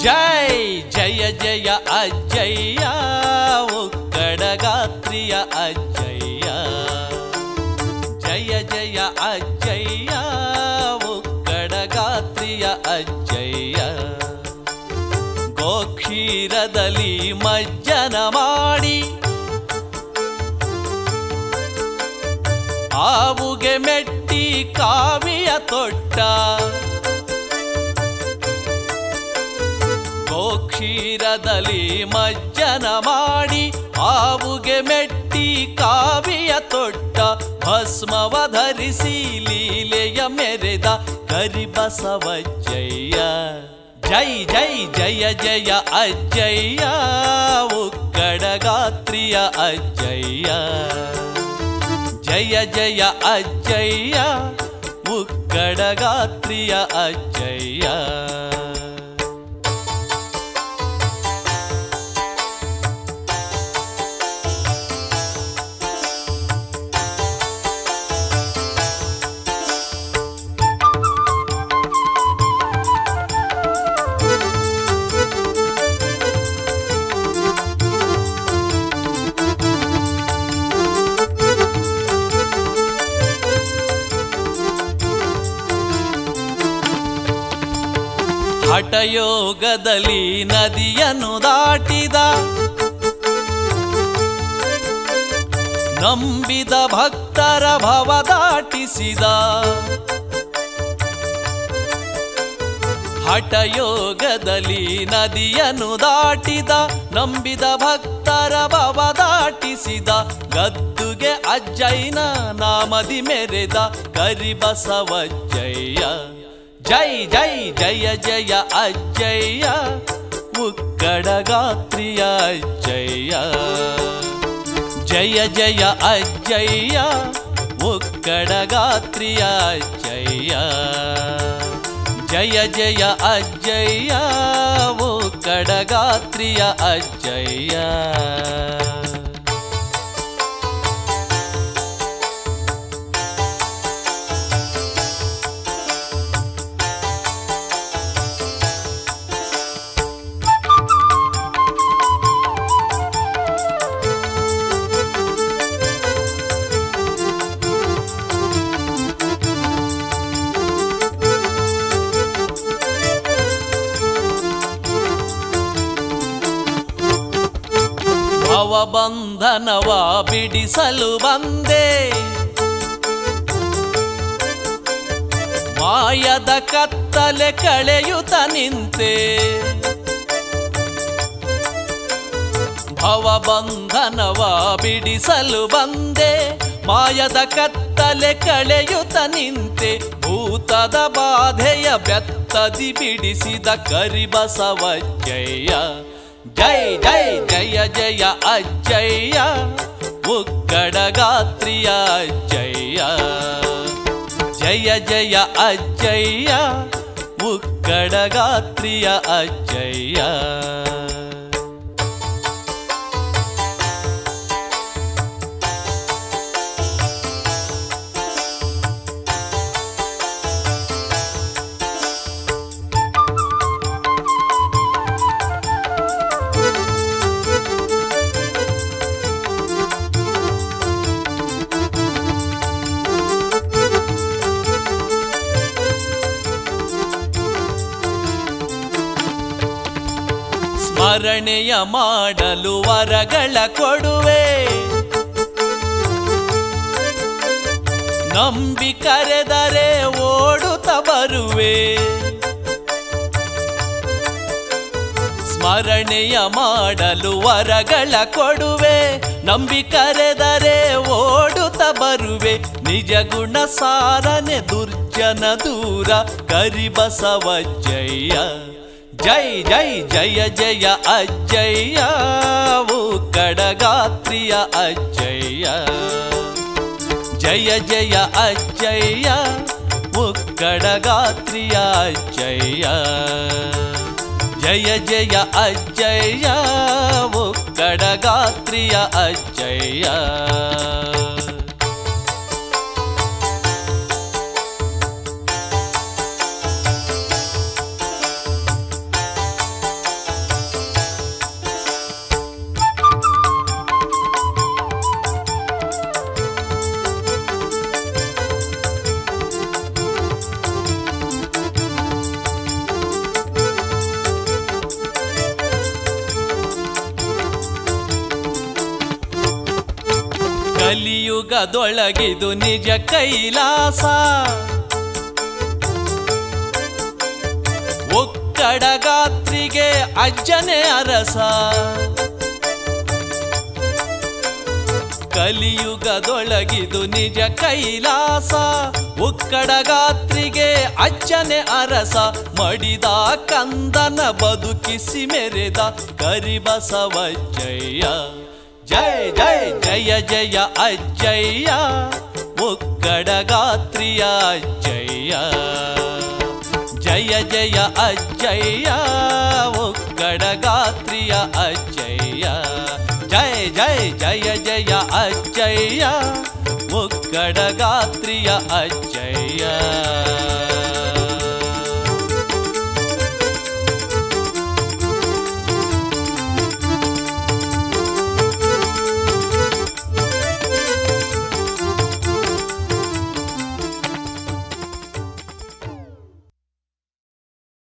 ಜೈ ಜಯ ಜಯ ಅಜ್ಜಯ್ಯ ಒಕ್ಕಡಗಾತ್ರಿಯ ಅಜ್ಜಯ್ಯ ಜಯ ಜಯ ಅಜ್ಜಯ್ಯ ಒಕ್ಕಡಗಾತ್ರಿಯ ಅಜ್ಜಯ್ಯ ಗೋಕ್ಷೀರದಲ್ಲಿ ಮಜ್ಜನ ಮಾಡಿ ಆವುಗೆ ಮೆಟ್ಟಿ ಕಾವಿಯ ತೊಟ್ಟ ಗೋಕ್ಷೀರದಲ್ಲಿ ಮಜ್ಜನ ಮಾಡಿ ಆವುಗೆ ಮೆಟ್ಟಿ ಕಾವಿಯ ತೊಟ್ಟ ಭಸ್ಮವ ಧರಿಸಿ ಲೀಲೆಯ ಮೆರೆದ ಕರಿಬಸವಜ್ಜಯ್ಯ ಜೈ ಜೈ ಜಯ ಜಯ ಅಜ್ಜಯ್ಯ ಉಕ್ಕಡಗಾತ್ರಿಯ ಅಜ್ಜಯ್ಯ ಜಯ ಜಯ ಅಜ್ಜಯ್ಯ ಉಕ್ಕಡಗಾತ್ರಿಯ ಅಜ್ಜಯ್ಯ ಹಠಯೋಗದಲ್ಲಿ ನದಿಯನ್ನು ದಾಟಿದ ನಂಬಿದ ಭಕ್ತರ ಭವ ದಾಟಿಸಿದ ಹಠಯೋಗದಲ್ಲಿ ನದಿಯನ್ನು ದಾಟಿದ ನಂಬಿದ ಭಕ್ತರ ಭವ ದಾಟಿಸಿದ ಗದ್ದುಗೆ ಅಜ್ಜಯ್ಯನ ನಾಮದಿ ಮೆರೆದ ಕರಿಬಸವಜ್ಜಯ್ಯ ಜೈ ಜೈ ಜಯ ಜಯ ಅಜ್ಜಯ್ಯ ಉಕ್ಕಡಗಾತ್ರಿಯ ಅಜ್ಜಯ್ಯ ಜಯ ಜಯ ಅಜ್ಜಯ್ಯ ಉಕ್ಕಡಗಾತ್ರಿಯ ಅಜ್ಜಯ್ಯ ಜಯ ಜಯ ಅಜ್ಜಯ್ಯ ಉಕ್ಕಡಗಾತ್ರಿಯ ಅಜ್ಜಯ್ಯ ಭವಬಂಧನವ ಬಿಡಿಸಲು ಬಂದೆ ಮಾಯದ ಕತ್ತಲೆ ಕಳೆಯುತ್ತ ನಿಂತೆ ಭವಬಂಧನವ ಬಿಡಿಸಲು ಬಂದೆ ಮಾಯದ ಕತ್ತಲೆ ಕಳೆಯುತ್ತ ನಿಂತೆ ಭೂತದ ಬಾಧೆಯ ಬೆತ್ತದಿ ಬಿಡಿಸಿದ ಕರಿಬಸವಜ್ಜಯ್ಯ ಜೈ ಜೈ ಜಯ ಜಯ ಅಜ್ಜಯ್ಯ ಉಕ್ಕಡಗಾತ್ರಿಯ ಅಜ್ಜಯ್ಯ ಜಯ ಜಯ ಅಜ್ಜಯ್ಯ ಉಕ್ಕಡಗಾತ್ರಿಯ ಅಜ್ಜಯ್ಯ ಸ್ಮರಣೆಯ ಮಾಡಲು ವರಗಳ ಕೊಡುವೆ ನಂಬಿ ಕರೆದರೆ ಓಡುತ್ತ ಬರುವೆ ಸ್ಮರಣೆಯ ಮಾಡಲು ವರಗಳ ಕೊಡುವೆ ನಂಬಿ ಕರೆದರೆ ಓಡುತ್ತ ಬರುವೆ ನಿಜ ಗುಣ ಸಾರನೆ ದುರ್ಜನ ದೂರ ಕರಿಬಸವಜ್ಜಯ್ಯ ಜೈ ಜೈ ಜಯ ಜಯ ಅಜ್ಜಯ್ಯ ಕಡಗಾತ್ರಿಯ ಅಜ್ಜಯ್ಯ ಜಯ ಜಯ ಅಜ್ಜಯ್ಯ ಕಡಗಾತ್ರಿಯ ಅಜ್ಜಯ್ಯ ಜಯ ಜಯ ಅಜ್ಜಯ್ಯ ಕಡಗಾತ್ರಿಯ ಅಜ್ಜಯ್ಯ ಕಲಿಯುಗದೊಳಗಿದು ನಿಜ ಕೈಲಾಸ ಒಕ್ಕಡಗಾತ್ರಿಗೆ ಅಜ್ಜನೆ ಅರಸ ಕಲಿಯುಗದೊಳಗಿದು ನಿಜ ಕೈಲಾಸ ಒಕ್ಕಡಗಾತ್ರಿಗೆ ಅಜ್ಜನೆ ಅರಸ ಮಡಿದ ಕಂದನ ಬದುಕಿಸಿ ಮೆರೆದ ಕರಿಬಸವಜ್ಜಯ್ಯ ಜಯ ಜಯ ಜಯ ಜಯ ಅಜ್ಜಯ್ಯ ಒಕ್ಕಡಗಾತ್ರಿಯ ಅಜ್ಜಯ್ಯ ಜಯ ಜಯ ಅಜ್ಜಯ್ಯ ಒಕ್ಕಡಗಾತ್ರಿಯ ಅಜ್ಜಯ್ಯ ಜಯ ಜಯ ಜಯ ಜಯ ಅಜ್ಜಯ್ಯ ಒಕ್ಕಡಗಾತ್ರಿಯ ಅಜ್ಜಯ್ಯ